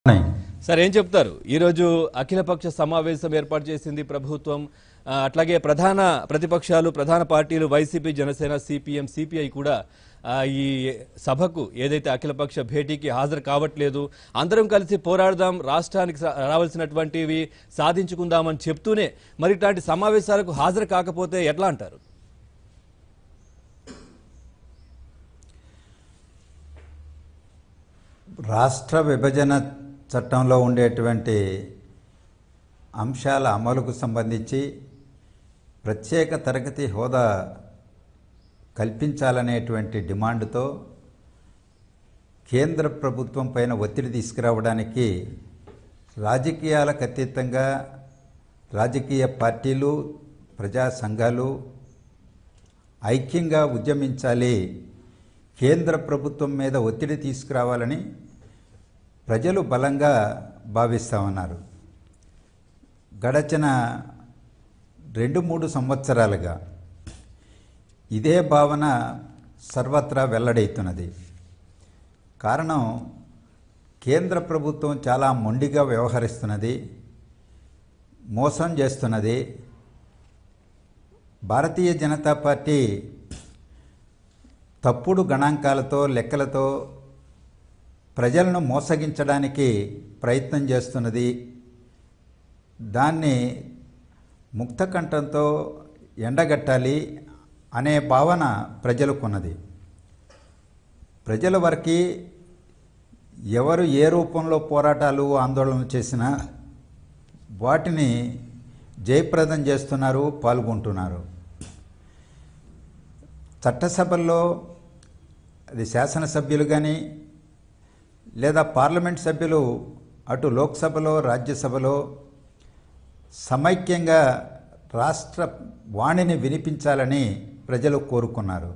ఉన్నాయి సార్ ఏం చెప్తారు ఈరోజు అఖిలపక్ష సమావేశం ఏర్పాటు చేసింది ప్రభుత్వం ఆ, అట్లాగే ప్రధాన ప్రతిపక్షాలు ప్రధాన పార్టీలు వైసీపీ జనసేన సిపిఎం సిపిఐ కూడా ఆ, ఈ సభకు ఏదైతే అఖిలపక్ష భేటీకి హాజరు కావట్లేదు అందరం కలిసి పోరాడదాం రాష్ట్రానికి సా- రావాల్సినటువంటివి సాధించుకుందామని చెప్తూనే మరి ఇట్లాంటి సమావేశాలకు హాజరు కాకపోతే ఎట్లా అంటారు రాష్ట్ర విభజన చట్టంలో ఉండేటువంటి అంశాల అమలుకు సంబంధించి ప్రత్యేక తరగతి హోదా కల్పించాలనేటువంటి డిమాండ్తో కేంద్ర ప్రభుత్వం పైన ఒత్తిడి తీసుకురావడానికి రాజకీయాలకు అతీతంగా రాజకీయ పార్టీలు ప్రజా సంఘాలు ఐక్యంగా ఉద్యమించాలి కేంద్ర ప్రభుత్వం మీద ఒత్తిడి తీసుకురావాలని ప్రజలు బలంగా భావిస్తా ఉన్నారు గడచిన రెండు మూడు సంవత్సరాలుగా ఇదే భావన సర్వత్రా వెల్లడైతున్నది కారణం కేంద్ర ప్రభుత్వం చాలా మొండిగా వ్యవహరిస్తున్నది మోసం చేస్తున్నది భారతీయ జనతా పార్టీ తప్పుడు గణాంకాలతో లెక్కలతో ప్రజలను మోసగించడానికి ప్రయత్నం చేస్తున్నది దాన్ని ముక్తకంఠంతో ఎండగట్టాలి అనే భావన ప్రజలకున్నది ప్రజల వరకు ఎవరు ఏ రూపంలో పోరాటాలు ఆందోళనలు చేసినా వాటిని జయప్రదం చేస్తున్నారు పాల్గొంటున్నారు చట్టసభల్లో అది శాసనసభ్యులు కానీ లేదా పార్లమెంట్ సభ్యులు అటు లోక్సభలో రాజ్యసభలో సమైక్యంగా రాష్ట్ర వాణిని వినిపించాలని ప్రజలు కోరుకున్నారు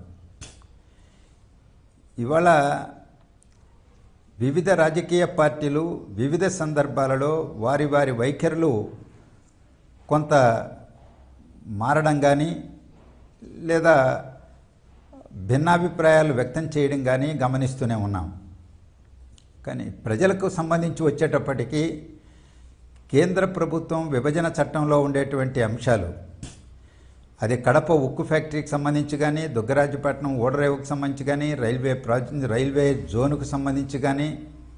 ఇవాళ వివిధ రాజకీయ పార్టీలు వివిధ సందర్భాలలో వారి వారి వైఖరులు కొంత మారడం కానీ లేదా భిన్నాభిప్రాయాలు వ్యక్తం చేయడం కానీ గమనిస్తూనే ఉన్నాం కానీ ప్రజలకు సంబంధించి వచ్చేటప్పటికీ కేంద్ర ప్రభుత్వం విభజన చట్టంలో ఉండేటువంటి అంశాలు అది కడప ఉక్కు ఫ్యాక్టరీకి సంబంధించి కానీ దుగ్గరాజపట్నం ఓడరేవుకు సంబంధించి కానీ రైల్వే ప్రాజెక్ట్ రైల్వే జోన్కు సంబంధించి కానీ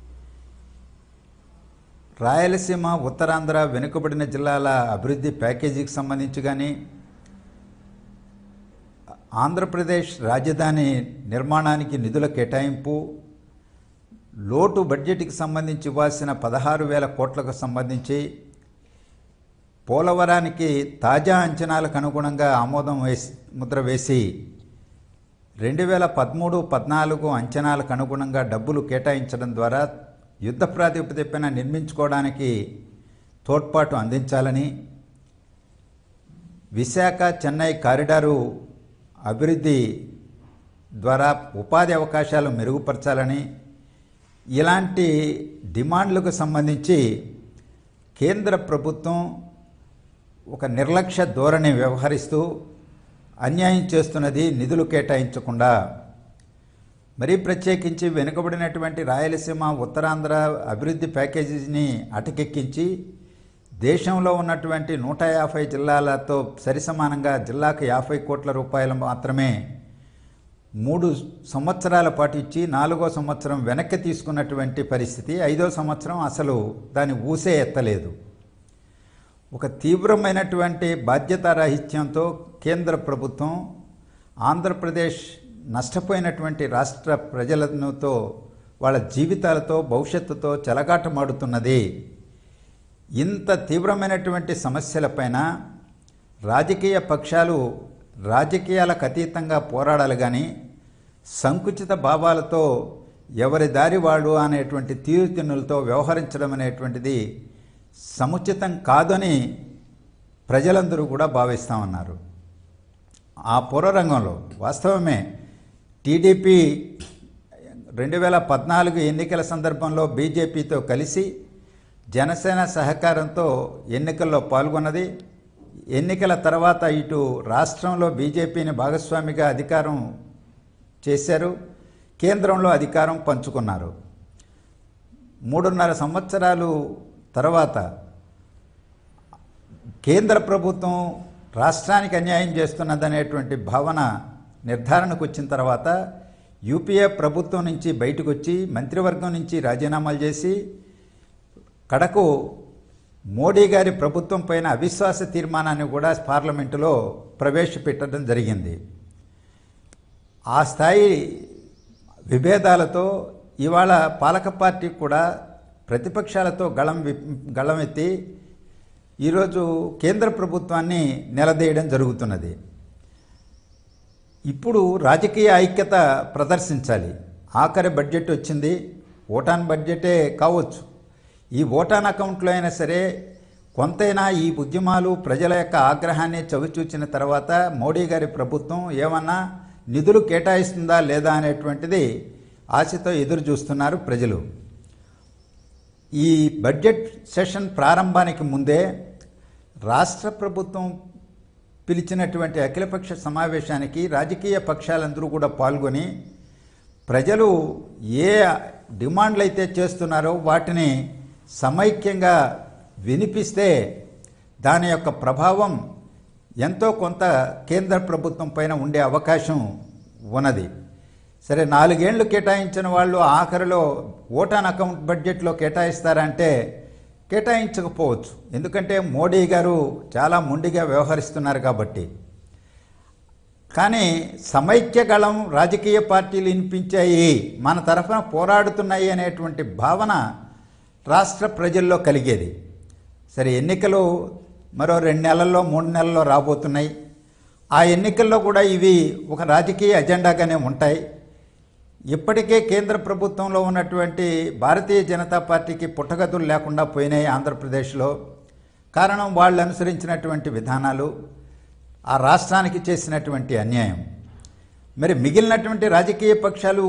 రాయలసీమ ఉత్తరాంధ్ర వెనుకబడిన జిల్లాల అభివృద్ధి ప్యాకేజీకి సంబంధించి కానీ ఆంధ్రప్రదేశ్ రాజధాని నిర్మాణానికి నిధుల కేటాయింపు లోటు బడ్జెట్కి సంబంధించి ఇవ్వాల్సిన పదహారు వేల కోట్లకు సంబంధించి పోలవరానికి తాజా అంచనాలకు అనుగుణంగా ఆమోదం వేసి ముద్ర వేసి రెండు వేల పదమూడు పద్నాలుగు అంచనాలకు అనుగుణంగా డబ్బులు కేటాయించడం ద్వారా యుద్ధ ప్రాతిపదికన నిర్మించుకోవడానికి తోడ్పాటు అందించాలని విశాఖ చెన్నై కారిడారు అభివృద్ధి ద్వారా ఉపాధి అవకాశాలు మెరుగుపరచాలని ఇలాంటి డిమాండ్లకు సంబంధించి కేంద్ర ప్రభుత్వం ఒక నిర్లక్ష్య ధోరణి వ్యవహరిస్తూ అన్యాయం చేస్తున్నది నిధులు కేటాయించకుండా మరీ ప్రత్యేకించి వెనుకబడినటువంటి రాయలసీమ ఉత్తరాంధ్ర అభివృద్ధి ప్యాకేజీని అటకెక్కించి దేశంలో ఉన్నటువంటి నూట యాభై జిల్లాలతో సరిసమానంగా జిల్లాకు యాభై కోట్ల రూపాయలు మాత్రమే మూడు సంవత్సరాల పాటు ఇచ్చి నాలుగో సంవత్సరం వెనక్కి తీసుకున్నటువంటి పరిస్థితి ఐదో సంవత్సరం అసలు దాని ఊసే ఎత్తలేదు ఒక తీవ్రమైనటువంటి బాధ్యతారాహిత్యంతో కేంద్ర ప్రభుత్వం ఆంధ్రప్రదేశ్ నష్టపోయినటువంటి రాష్ట్ర ప్రజలతో వాళ్ళ జీవితాలతో భవిష్యత్తుతో చెలగాటమాడుతున్నది ఇంత తీవ్రమైనటువంటి సమస్యలపైన రాజకీయ పక్షాలు రాజకీయాలకు అతీతంగా పోరాడాలి కానీ సంకుచిత భావాలతో ఎవరి దారి వాళ్ళు అనేటువంటి తీరుతెన్నులతో వ్యవహరించడం అనేటువంటిది సముచితం కాదని ప్రజలందరూ కూడా భావిస్తూ ఉన్నారు ఆ పూర్వరంగంలో వాస్తవమే టీడీపీ రెండు వేల పద్నాలుగు ఎన్నికల సందర్భంలో బీజేపీతో కలిసి జనసేన సహకారంతో ఎన్నికల్లో పాల్గొన్నది ఎన్నికల తర్వాత ఇటు రాష్ట్రంలో బీజేపీని భాగస్వామిగా అధికారం చేశారు కేంద్రంలో అధికారం పంచుకున్నారు మూడున్నర సంవత్సరాలు తర్వాత కేంద్ర ప్రభుత్వం రాష్ట్రానికి అన్యాయం చేస్తున్నదనేటువంటి భావన నిర్ధారణకు వచ్చిన తర్వాత యూపీఏ ప్రభుత్వం నుంచి బయటకు వచ్చి మంత్రివర్గం నుంచి రాజీనామాలు చేసి కడకు మోడీ గారి ప్రభుత్వం పైన అవిశ్వాస తీర్మానాన్ని కూడా పార్లమెంటులో ప్రవేశపెట్టడం జరిగింది ఆ స్థాయి విభేదాలతో ఇవాళ పాలక పార్టీ కూడా ప్రతిపక్షాలతో గళం విప్ గళమెత్తి ఈరోజు కేంద్ర ప్రభుత్వాన్ని నిలదీయడం జరుగుతున్నది ఇప్పుడు రాజకీయ ఐక్యత ప్రదర్శించాలి ఆఖరి బడ్జెట్ వచ్చింది ఓటాన్ బడ్జెటే కావచ్చు ఈ ఓటాన్ అకౌంట్లో అయినా సరే కొంతైనా ఈ ఉద్యమాలు ప్రజల యొక్క ఆగ్రహాన్ని చవిచూచిన తర్వాత మోడీ గారి ప్రభుత్వం ఏమన్నా నిధులు కేటాయిస్తుందా లేదా అనేటువంటిది ఆశతో ఎదురు చూస్తున్నారు ప్రజలు ఈ బడ్జెట్ సెషన్ ప్రారంభానికి ముందే రాష్ట్ర ప్రభుత్వం పిలిచినటువంటి అఖిలపక్ష సమావేశానికి రాజకీయ పక్షాలందరూ కూడా పాల్గొని ప్రజలు ఏ డిమాండ్లు అయితే చేస్తున్నారో వాటిని సమైక్యంగా వినిపిస్తే దాని యొక్క ప్రభావం ఎంతో కొంత కేంద్ర ప్రభుత్వం పైన ఉండే అవకాశం ఉన్నది సరే నాలుగేళ్లు కేటాయించిన వాళ్ళు ఆఖరిలో ఓటాన్ అకౌంట్ బడ్జెట్లో కేటాయిస్తారంటే కేటాయించకపోవచ్చు ఎందుకంటే మోడీ గారు చాలా మొండిగా వ్యవహరిస్తున్నారు కాబట్టి కానీ సమైక్య గళం రాజకీయ పార్టీలు వినిపించాయి మన తరఫున పోరాడుతున్నాయి అనేటువంటి భావన రాష్ట్ర ప్రజల్లో కలిగేది సరే ఎన్నికలు మరో రెండు నెలల్లో మూడు నెలల్లో రాబోతున్నాయి ఆ ఎన్నికల్లో కూడా ఇవి ఒక రాజకీయ ఎజెండాగానే ఉంటాయి ఇప్పటికే కేంద్ర ప్రభుత్వంలో ఉన్నటువంటి భారతీయ జనతా పార్టీకి పుట్టగతులు లేకుండా పోయినాయి ఆంధ్రప్రదేశ్లో కారణం వాళ్ళు అనుసరించినటువంటి విధానాలు ఆ రాష్ట్రానికి చేసినటువంటి అన్యాయం మరి మిగిలినటువంటి రాజకీయ పక్షాలు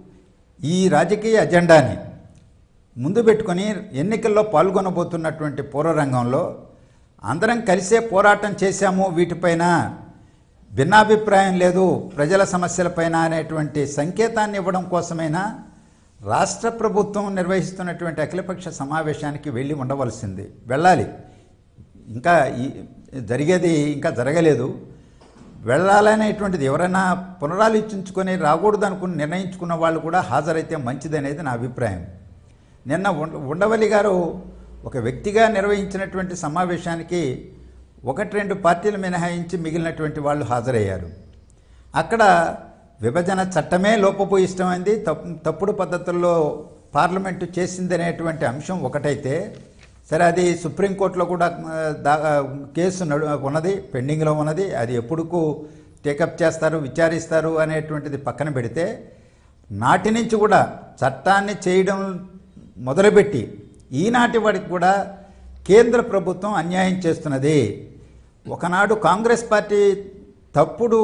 ఈ రాజకీయ అజెండాని ముందు పెట్టుకొని ఎన్నికల్లో పాల్గొనబోతున్నటువంటి పూర్వరంగంలో అందరం కలిసే పోరాటం చేశాము వీటిపైన భిన్నాభిప్రాయం లేదు ప్రజల సమస్యలపైన అనేటువంటి సంకేతాన్ని ఇవ్వడం కోసమైనా రాష్ట్ర ప్రభుత్వం నిర్వహిస్తున్నటువంటి అఖిలపక్ష సమావేశానికి వెళ్ళి ఉండవలసింది వెళ్ళాలి ఇంకా ఈ జరిగేది ఇంకా జరగలేదు వెళ్ళాలనేటువంటిది ఎవరైనా పునరాలోచించుకొని రాకూడదు అనుకుని నిర్ణయించుకున్న వాళ్ళు కూడా హాజరైతే మంచిదనేది నా అభిప్రాయం నిన్న ఉండ ఉండవల్లి గారు ఒక వ్యక్తిగా నిర్వహించినటువంటి సమావేశానికి ఒకటి రెండు పార్టీలు మినహాయించి మిగిలినటువంటి వాళ్ళు హాజరయ్యారు అక్కడ విభజన చట్టమే లోపభూయిష్టమైంది తప్పు తప్పుడు పద్ధతుల్లో పార్లమెంటు చేసిందనేటువంటి అంశం ఒకటైతే సరే అది సుప్రీంకోర్టులో కూడా ఆ, దా కేసు నడు ఉన్నది పెండింగ్లో ఉన్నది అది ఎప్పుడుకు టేకప్ చేస్తారు విచారిస్తారు అనేటువంటిది పక్కన పెడితే నాటి నుంచి కూడా చట్టాన్ని చేయడం మొదలుపెట్టి ఈనాటి వాడికి కూడా కేంద్ర ప్రభుత్వం అన్యాయం చేస్తున్నది ఒకనాడు కాంగ్రెస్ పార్టీ తప్పుడు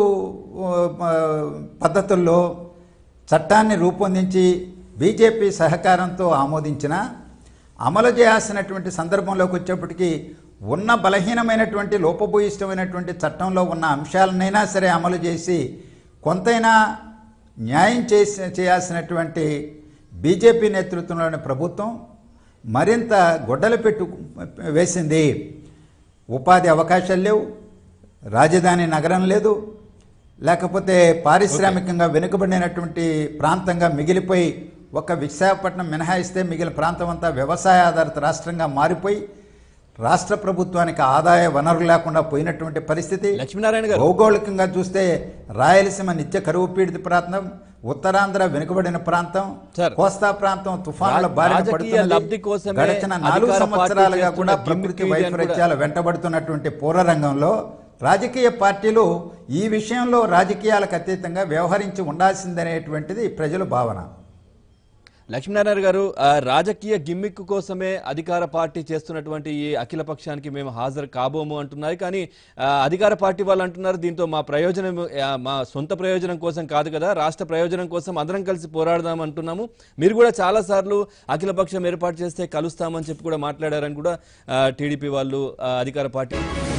ఆ, పద్ధతుల్లో చట్టాన్ని రూపొందించి బీజేపీ సహకారంతో ఆమోదించిన అమలు చేయాల్సినటువంటి సందర్భంలోకి వచ్చేప్పటికీ ఉన్న బలహీనమైనటువంటి లోపభూయిష్టమైనటువంటి చట్టంలో ఉన్న అంశాలనైనా సరే అమలు చేసి కొంతైనా న్యాయం చేసి చేయాల్సినటువంటి బీజేపీ నేతృత్వంలోని ప్రభుత్వం మరింత గొడ్డలు పెట్టు వేసింది ఉపాధి అవకాశాలు లేవు రాజధాని నగరం లేదు లేకపోతే పారిశ్రామికంగా వెనుకబడినటువంటి ప్రాంతంగా మిగిలిపోయి ఒక విశాఖపట్నం మినహాయిస్తే మిగిలిన ప్రాంతం అంతా వ్యవసాయ ఆధారిత రాష్ట్రంగా మారిపోయి రాష్ట్ర ప్రభుత్వానికి ఆదాయ వనరు లేకుండా పోయినటువంటి పరిస్థితి లక్ష్మీనారాయణ గారు భౌగోళికంగా చూస్తే రాయలసీమ నిత్య కరువు పీడిత ప్రాంతం ఉత్తరాంధ్ర వెనుకబడిన ప్రాంతం సార్, కోస్తా ప్రాంతం తుఫానుల రా- బారిన రాజకీయ పడుతున్నది. లబ్ధి కోసమే గడిచిన నాలుగు అధికార సంవత్సరాలుగా పార్టీ కూడా చేస్తున్న ప్రకృతి గిమ్మిక్ ఇది అని వైపరీత్యాలు వెంటబడుతున్నటువంటి పూర్వరంగంలో రాజకీయ పార్టీలు ఈ విషయంలో రాజకీయాలకు అతీతంగా వ్యవహరించి ఉండాల్సిందనేటువంటిది ప్రజల భావన లక్ష్మీనారాయణ గారు ఆ, రాజకీయ గిమ్మిక్ కోసమే అధికార పార్టీ చేస్తున్నటువంటి ఈ అఖిల పక్షానికి మేము హాజరు కాబోము అంటున్నారు కానీ ఆ, అధికార పార్టీ వాళ్ళు అంటున్నారు దీంతో మా ప్రయోజనం ఆ, మా సొంత ప్రయోజనం కోసం కాదు కదా రాష్ట్ర ప్రయోజనం కోసం అందరం కలిసి పోరాడదాం అంటున్నాము మీరు కూడా చాలా సార్లు అఖిల పక్షం ఏర్పాటు చేస్తే కలుస్తామని చెప్పి కూడా మాట్లాడారని కూడా టీడీపీ వాళ్ళు ఆ, అధికార పార్టీ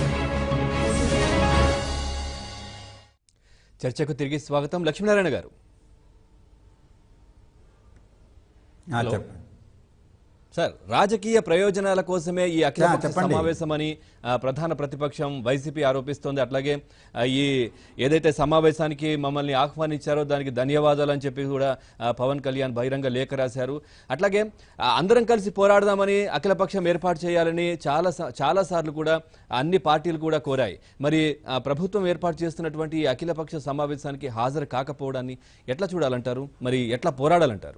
చర్చకు తిరిగి స్వాగతం లక్ష్మీనారాయణ గారు ఆ, హలో. చెప్పండి సార్ రాజకీయ ప్రయోజనాల కోసమే ఈ అఖిలపక్ష చెప్పండి. సమావేశమని ఆ, ప్రధాన ప్రతిపక్షం వైసీపీ ఆరోపిస్తోంది అట్లాగే ఆ, ఈ ఏదైతే సమావేశానికి మమ్మల్ని ఆహ్వానించారో దానికి ధన్యవాదాలు అని చెప్పి కూడా ఆ, పవన్ కళ్యాణ్ బహిరంగ లేఖ రాశారు అట్లాగే ఆ, అందరం కలిసి పోరాడదామని అఖిలపక్షం ఏర్పాటు చేయాలని చాలా సా- చాలా సార్లు కూడా అన్ని పార్టీలు కూడా కోరాయి మరి ఆ, ప్రభుత్వం ఏర్పాటు చేస్తున్నటువంటి ఈ అఖిలపక్ష సమావేశానికి హాజరు కాకపోవడాన్ని ఎట్లా చూడాలంటారు మరి ఎట్లా పోరాడాలంటారు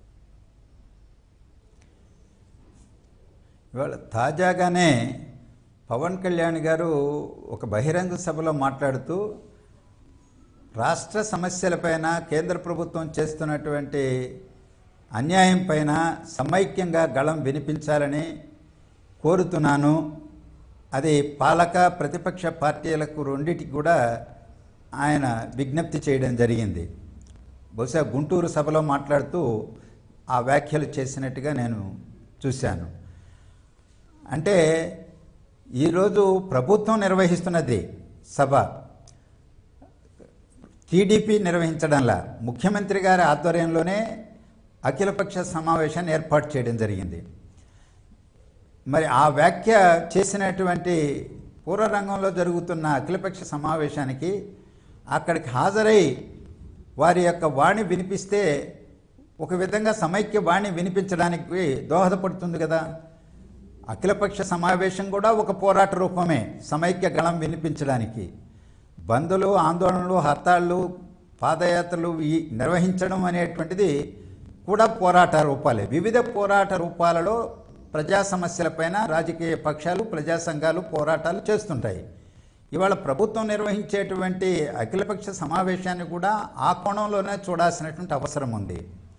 ఇవాళ తాజాగానే పవన్ కళ్యాణ్ గారు ఒక బహిరంగ సభలో మాట్లాడుతూ రాష్ట్ర సమస్యలపైన కేంద్ర ప్రభుత్వం చేస్తున్నటువంటి అన్యాయం పైన సమైక్యంగా గళం వినిపించాలని కోరుతున్నాను అది పాలక ప్రతిపక్ష పార్టీలకు రెండిటికి కూడా ఆయన విజ్ఞప్తి చేయడం జరిగింది బహుశా గుంటూరు సభలో మాట్లాడుతూ ఆ వ్యాఖ్యలు చేసినట్టుగా నేను చూశాను అంటే ఈరోజు ప్రభుత్వం నిర్వహిస్తున్నది సభ టీడీపీ నిర్వహించడంలా ముఖ్యమంత్రి గారి ఆధ్వర్యంలోనే అఖిలపక్ష సమావేశాన్ని ఏర్పాటు చేయడం జరిగింది మరి ఆ వ్యాఖ్య చేసినటువంటి పూర్వరంగంలో జరుగుతున్న అఖిలపక్ష సమావేశానికి అక్కడికి హాజరై వారి యొక్క వాణి వినిపిస్తే ఒక విధంగా సమైక్య వాణి వినిపించడానికి దోహదపడుతుంది కదా అఖిలపక్ష సమావేశం కూడా ఒక పోరాట రూపమే సమైక్య గళం వినిపించడానికి బంధులు ఆందోళనలు హర్తాళ్ళు పాదయాత్రలు ఈ నిర్వహించడం అనేటువంటిది కూడా పోరాట రూపాలే వివిధ పోరాట రూపాలలో ప్రజా సమస్యలపైన రాజకీయ పక్షాలు ప్రజా సంఘాలు పోరాటాలు చేస్తుంటాయి ఇవాళ ప్రభుత్వం నిర్వహించేటువంటి అఖిలపక్ష సమావేశాన్ని కూడా ఆ కోణంలోనే చూడాల్సినటువంటి అవసరం ఉంది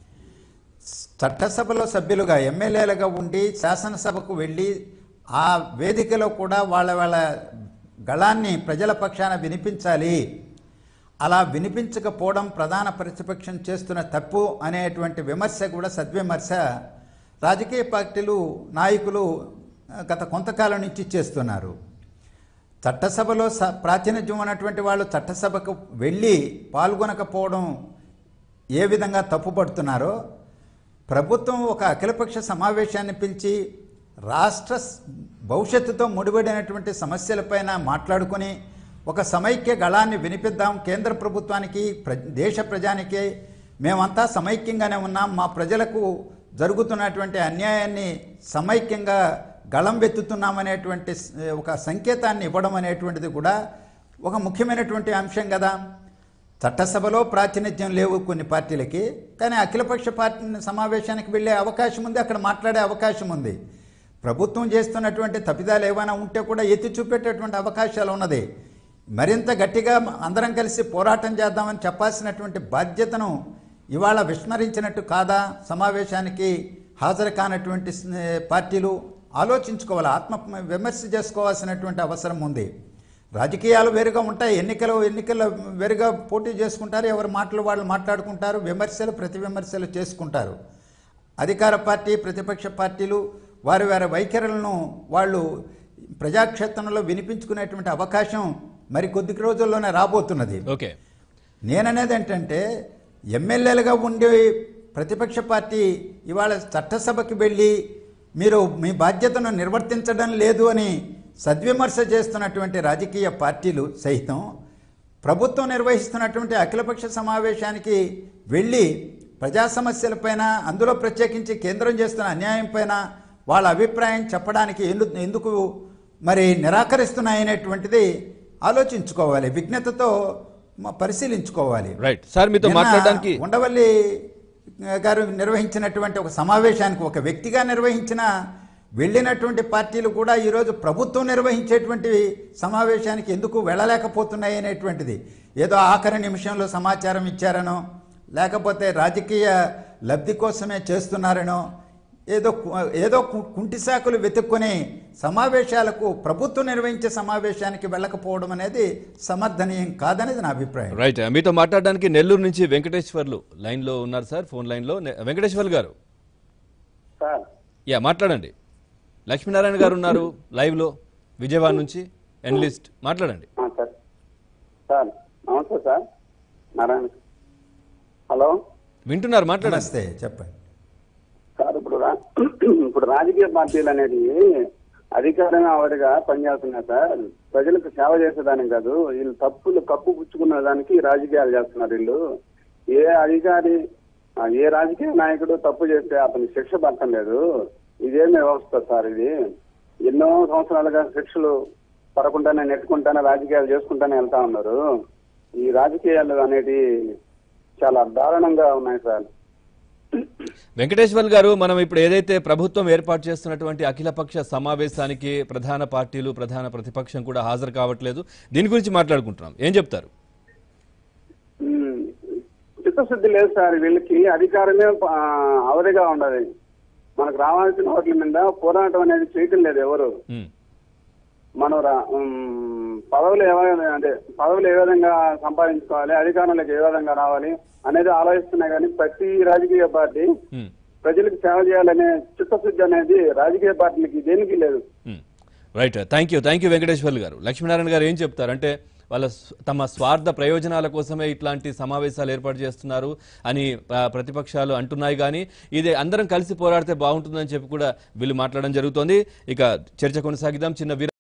చట్టసభలో సభ్యులుగా ఎమ్మెల్యేలుగా ఉండి శాసనసభకు వెళ్ళి ఆ వేదికలో కూడా వాళ్ళ వాళ్ళ గళాన్ని ప్రజల పక్షాన వినిపించాలి అలా వినిపించకపోవడం ప్రధాన ప్రతిపక్షం చేస్తున్న తప్పు అనేటువంటి విమర్శ కూడా సద్విమర్శ రాజకీయ పార్టీలు నాయకులు ఆ, గత కొంతకాలం నుంచి చేస్తున్నారు చట్టసభలో స ప్రాతినిధ్యం ఉన్నటువంటి వాళ్ళు చట్టసభకు వెళ్ళి పాల్గొనకపోవడం ఏ విధంగా తప్పుపడుతున్నారో ప్రభుత్వం ఒక అఖిలపక్ష సమావేశాన్ని పిలిచి రాష్ట్ర స్- భవిష్యత్తుతో ముడిపడినటువంటి సమస్యలపైన మాట్లాడుకొని ఒక సమైక్య గళాన్ని వినిపిద్దాం కేంద్ర ప్రభుత్వానికి ప్ర దేశ ప్రజానికి మేమంతా సమైక్యంగానే ఉన్నాం మా ప్రజలకు జరుగుతున్నటువంటి అన్యాయాన్ని సమైక్యంగా గళం వెత్తుతున్నామనేటువంటి స్- ఒక సంకేతాన్ని ఇవ్వడం అనేటువంటిది కూడా ఒక ముఖ్యమైనటువంటి అంశం కదా చట్టసభలో ప్రాతినిధ్యం లేవు కొన్ని పార్టీలకి కానీ అఖిలపక్ష పార్టీ సమావేశానికి వెళ్ళే అవకాశం ఉంది అక్కడ మాట్లాడే అవకాశం ఉంది ప్రభుత్వం చేస్తున్నటువంటి తప్పిదాలు ఏమైనా ఉంటే కూడా ఎత్తి చూపేటటువంటి అవకాశాలు ఉన్నది మరింత గట్టిగా అందరం కలిసి పోరాటం చేద్దామని చెప్పాల్సినటువంటి బాధ్యతను ఇవాళ విస్మరించినట్టు కాదా సమావేశానికి హాజరు కానటువంటి స్- పార్టీలు ఆలోచించుకోవాలి ఆత్మ విమర్శ చేసుకోవాల్సినటువంటి అవసరం ఉంది రాజకీయాలు వేరుగా ఉంటాయి ఎన్నికలు ఎన్నికల్లో వేరుగా పోటీ చేసుకుంటారు ఎవరి మాటలు వాళ్ళు మాట్లాడుకుంటారు విమర్శలు ప్రతి విమర్శలు చేసుకుంటారు అధికార పార్టీ ప్రతిపక్ష పార్టీలు వారి వారి వైఖరులను వాళ్ళు ప్రజాక్షేత్రంలో వినిపించుకునేటువంటి అవకాశం మరి కొద్ది రోజుల్లోనే రాబోతున్నది ఓకే నేననేది ఏంటంటే ఎమ్మెల్యేలుగా ఉండి ప్రతిపక్ష పార్టీ ఇవాళ చట్టసభకి వెళ్ళి మీరు మీ బాధ్యతను నిర్వర్తించడం లేదు అని సద్విమర్శ చేస్తున్నటువంటి రాజకీయ పార్టీలు సైతం ప్రభుత్వం నిర్వహిస్తున్నటువంటి అఖిలపక్ష సమావేశానికి వెళ్ళి ప్రజా సమస్యలపైన అందులో ప్రత్యేకించి కేంద్రం చేస్తున్న అన్యాయం పైన వాళ్ళ అభిప్రాయం చెప్పడానికి ఎందు ఎందుకు మరి నిరాకరిస్తున్నాయనేటువంటిది ఆలోచించుకోవాలి విజ్ఞతతో మ- పరిశీలించుకోవాలి రైట్ సార్ మీతో నిన్న మాట్లాడడానికి ఉండవల్లి గారు నిర్వహించినటువంటి ఒక సమావేశానికి ఒక వ్యక్తిగా నిర్వహించిన వెళ్ళినటువంటి పార్టీలు కూడా ఈరోజు ప్రభుత్వం నిర్వహించేటువంటి సమావేశానికి ఎందుకు వెళ్ళలేకపోతున్నాయి అనేటువంటిది ఏదో ఆఖరి నిమిషంలో సమాచారం ఇచ్చారనో లేకపోతే రాజకీయ లబ్ధి కోసమే చేస్తున్నారనో ఏదో కు- ఏదో కు- కుంటి సాకులు వెతుక్కొని సమావేశాలకు ప్రభుత్వం నిర్వహించే సమావేశానికి వెళ్ళకపోవడం అనేది సమర్థనీయం కాదనేది నా అభిప్రాయం రైట్ మీతో మాట్లాడడానికి నెల్లూరు నుంచి వెంకటేశ్వర్లు లైన్ లో ఉన్నారు సార్ ఫోన్ లైన్ లో నె- వెంకటేశ్వర్లు గారు సార్ యా మాట్లాడండి లక్ష్మీనారాయణ గారు ఉన్నారు లైవ్ లో విజయవాడ నుంచి ఎన్లిస్ట్ మాట్లాడండి ఆ, సార్ సార్ నమస్తే సార్ నారాయణ హలో వింటున్నారు మాట్లాడండి నమస్తే చెప్పండి సార్ ఇప్పుడు రా- ఇప్పుడు ఇప్పుడు రాజకీయ పార్టీలు అనేది అధికారమే ఆవిడగా పనిచేస్తున్నాయి సార్ ప్రజలకు సేవ చేసేదానికి కాదు వీళ్ళు తప్పులు కప్పు పుచ్చుకున్న దానికి రాజకీయాలు చేస్తున్నారు వీళ్ళు ఏ అధికారి ఆ, ఏ రాజకీయ నాయకుడు తప్పు చేస్తే అతనికి శిక్ష పడటం లేదు ఇదేమి వ్యవస్థ సార్ ఇది ఎన్నో సంవత్సరాలుగా శిక్షలు పడకుండానే నెట్టుకుంటానే రాజకీయాలు చేసుకుంటానే వెళ్తా ఉన్నారు ఈ రాజకీయాలు అనేది చాలా దారుణంగా ఉన్నాయి సార్ వెంకటేశ్వర్ గారు మనం ఇప్పుడు ఏదైతే ప్రభుత్వం ఏర్పాటు చేస్తున్నటువంటి అఖిలపక్ష సమావేశానికి ప్రధాన పార్టీలు ప్రధాన ప్రతిపక్షం కూడా హాజరు కావట్లేదు దీని గురించి మాట్లాడుకుంటున్నాం ఏం చెప్తారు ఉమ్, చిత్తశుద్ధి లేదు సార్ వీళ్ళకి అధికారమే ఆ, అవధిగా ఉండదు మనకు రావాల్సిన వాటి మీద పోరాటం అనేది చేయటం లేదు ఎవరు ఉమ్, మనం రా- ఉమ్, పదవులు ఏ విధంగా- అంటే పదవులు ఏ విధంగా సంపాదించుకోవాలి అధికారంలోకి ఏ విధంగా రావాలి అనేది ఆలోచిస్తున్నాయి కానీ ప్రతి రాజకీయ పార్టీ ఉమ్, ప్రజలకు సేవ చేయాలనే చిత్తశుద్ధి అనేది రాజకీయ పార్టీలకి దేనికి లేదు um. Right thank you thank you Venkateswarlu garu Lakshminarayana గారు ఏం చెప్తారు అంటే వాళ్ళ స్వ- తమ స్వార్థ ప్రయోజనాల కోసమే ఇట్లాంటి సమావేశాలు ఏర్పాటు చేస్తున్నారు అని ఆ, ప్రతిపక్షాలు అంటున్నాయి కానీ ఇది అందరం కలిసి పోరాడితే బాగుంటుందని చెప్పి కూడా వీళ్ళు మాట్లాడడం జరుగుతోంది ఇక చర్చ కొనసాగిద్దాం చిన్న విరా-